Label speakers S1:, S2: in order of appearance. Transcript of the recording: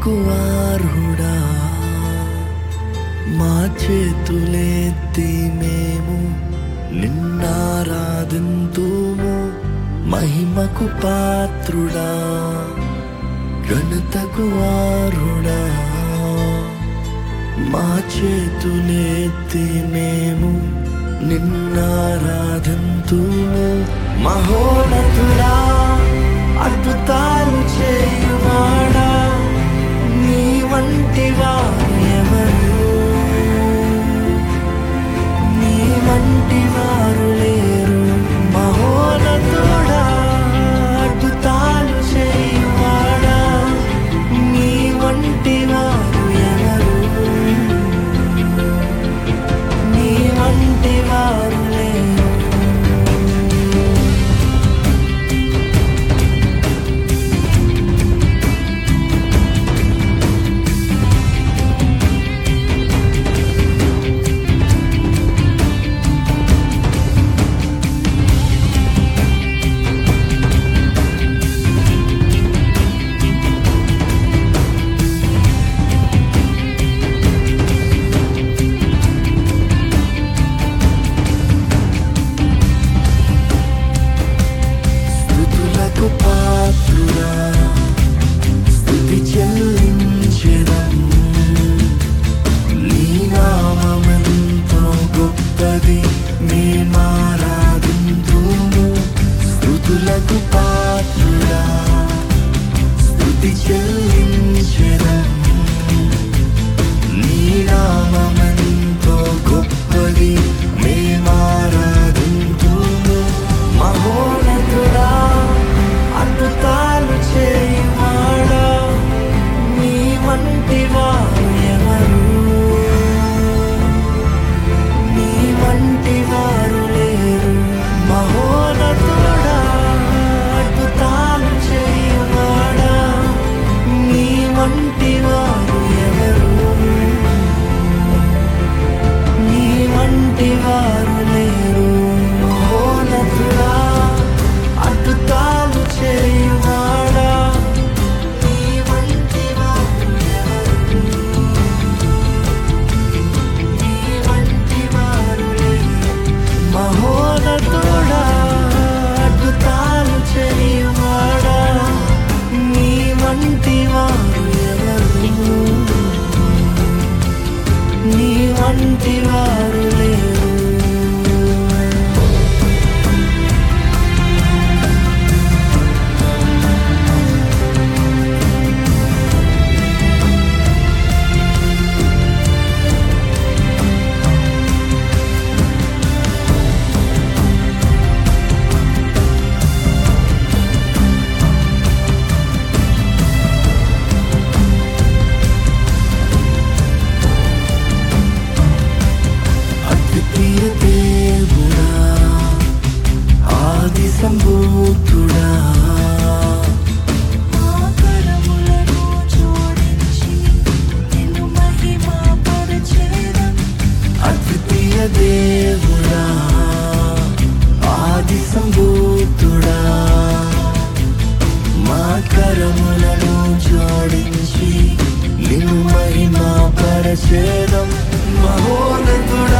S1: ఘనతకు అర్హుడా మా చేతులెత్తి మేము నిన్నారాధింతుము మహిమకు పాత్రుడా ఘనతకు అర్హుడా మా చేతులెత్తి మేము నిన్నారాధింతుము మహోన్నతుడా అద్భుతాలు చేయువాడా నీ వంటి వారు ఎవరు నీ వంటి వారు లేరు మహోన్నతుడా అద్భుతాలు చేయువాడా నీ వంటి వారు ఎవరు నీ వంటి వారు లేరు స్థుతులకు పాత్రుడా స్థుతి చెల్లించెదం నీ నామమెంతో గొప్పది మేమారాధింతుము స్థుతులకు పాత్రుడా స్థుతి చెల్లించెదం నీ నామమెంతో గొప్పది మేమారాధింతుము మహోన్నతుడా అద్భుతాలు చేయువాడా నీ వంటి వారు ఎవరు నీ వంటి వారు లేరు మహోన్నతుడా అద్భుతాలు చేయువాడా నీ వంటి వారు ఎవరు నీ వంటి వారు లేరు మహోన్నతుడా అద్భుతాలు చేయువాడా నీ వంటి వారు ఎవరు నీ వంటి వారు లేరు మహోన్నతుడా అద్భుతాలు చేయువాడా నీ వంటి వారు ఎవరు నీ వంటి వారు లేరు అద్వితీయ దేవుడా ఆది సంభూతుడా
S2: ఆకరములను జోడించి నిన్ను మహిమపరచెదం.
S1: అద్వితీయ దేవుడా ఆది సంభూతుడా మా కరములను జోడించి నిన్ను మహిమ పరచేదం మహోన్నతుడా